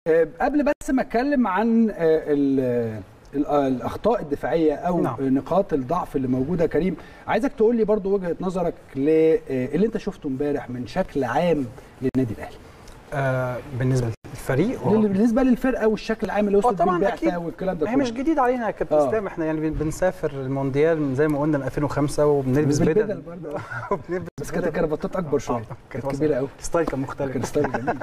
آه، قبل بس ما اتكلم عن آه، ال- ال- آه، الاخطاء الدفاعيه او نعم. نقاط الضعف اللي موجوده يا كريم عايزك تقول لي برضو وجهه نظرك للي انت شفته امبارح من شكل عام للنادي الاهلي آه بالنسبه للفريق لل- بالنسبه للفرقه والشكل العام اللي وصلت بيه طبعاً البعثه أكيد. والكلام ده هي مش كله. جديد علينا يا كابتن آه. اسلام احنا يعني بن- بنسافر المونديال من زي ما قلنا من 2005 وبنلبس بالبدل بدل برضه. وبنلبس بس كانت بدل. الكرافطات اكبر شويه آه، كانت كانت كبيره قوي ستايل كان كان مختلف ستايل جميل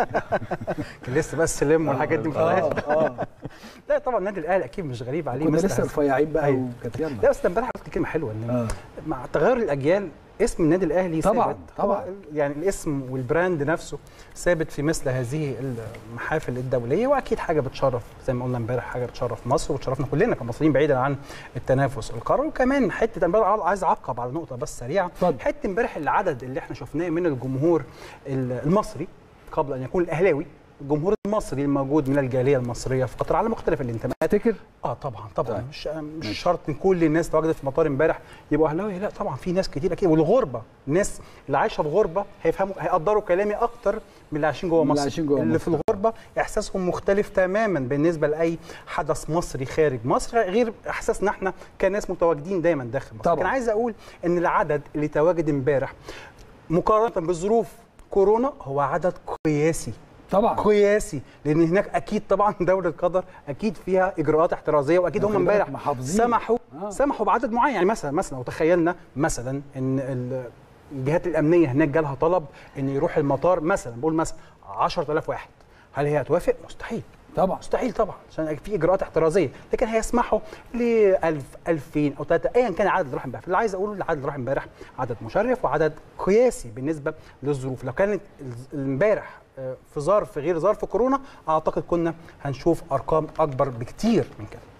كان لسه بقى السلم والحاجات دي اه مختلفه اه لا طبعا النادي الاهلي اكيد مش غريب عليه كنا مثل لسه هذا. رفيعين بقى أيوة. وكانت يلا لا بس امبارح قلت كلمه حلوه ان اه مع تغير الاجيال اسم النادي الاهلي طبعاً، ثابت طبعاً. هو يعني الاسم والبراند نفسه ثابت في مثل هذه المحافل الدوليه واكيد حاجه بتشرف زي ما قلنا امبارح حاجه بتشرف مصر وتشرفنا كلنا كمصريين بعيدا عن التنافس القاري وكمان حته امبارح عايز اعقب على نقطه بس سريعه اتفضل. حته امبارح العدد اللي احنا شفناه من الجمهور المصري قبل ان يكون الاهلاوي الجمهور المصري الموجود من الجاليه المصريه في قطر على مختلف الانتماءات افتكر اه طبعا طبعا طيب. مش مش شرط ان كل الناس تواجدت في مطار امبارح يبقوا اهلاوي لا طبعا في ناس كتير اكيد والغربه الناس اللي عايشه في غربه هيفهموا هيقدروا كلامي اكتر من اللي عايشين جوه من اللي مصر عايشين جوه اللي مصر. في الغربه احساسهم مختلف تماما بالنسبه لاي حدث مصري خارج مصر غير احساسنا احنا كناس متواجدين دايما داخل مصر طبعاً. كان عايز اقول ان العدد اللي تواجد امبارح مقارنه بظروف كورونا هو عدد قياسي طبعا قياسي لان هناك اكيد طبعا دوله قطر اكيد فيها اجراءات احترازيه واكيد هم خلي بالك امبارح محافظين. سمحوا آه. آه. سمحوا بعدد معين يعني مثلا مثلا لو تخيلنا مثلا ان ال- الجهات الامنيه هناك جالها طلب ان يروح المطار مثلا بقول مثلا 10000 واحد هل هي هتوافق؟ مستحيل طبعا مستحيل طبعا عشان في اجراءات احترازيه لكن هيسمحوا ل 1000 2000 او 3 ايا كان العدد اللي راح امبارح اللي عايز اقوله العدد اللي راح امبارح عدد مشرف وعدد قياسي بالنسبه للظروف لو كانت ال- امبارح آه، في ظرف غير ظرف كورونا اعتقد كنا هنشوف ارقام اكبر بكتير من كده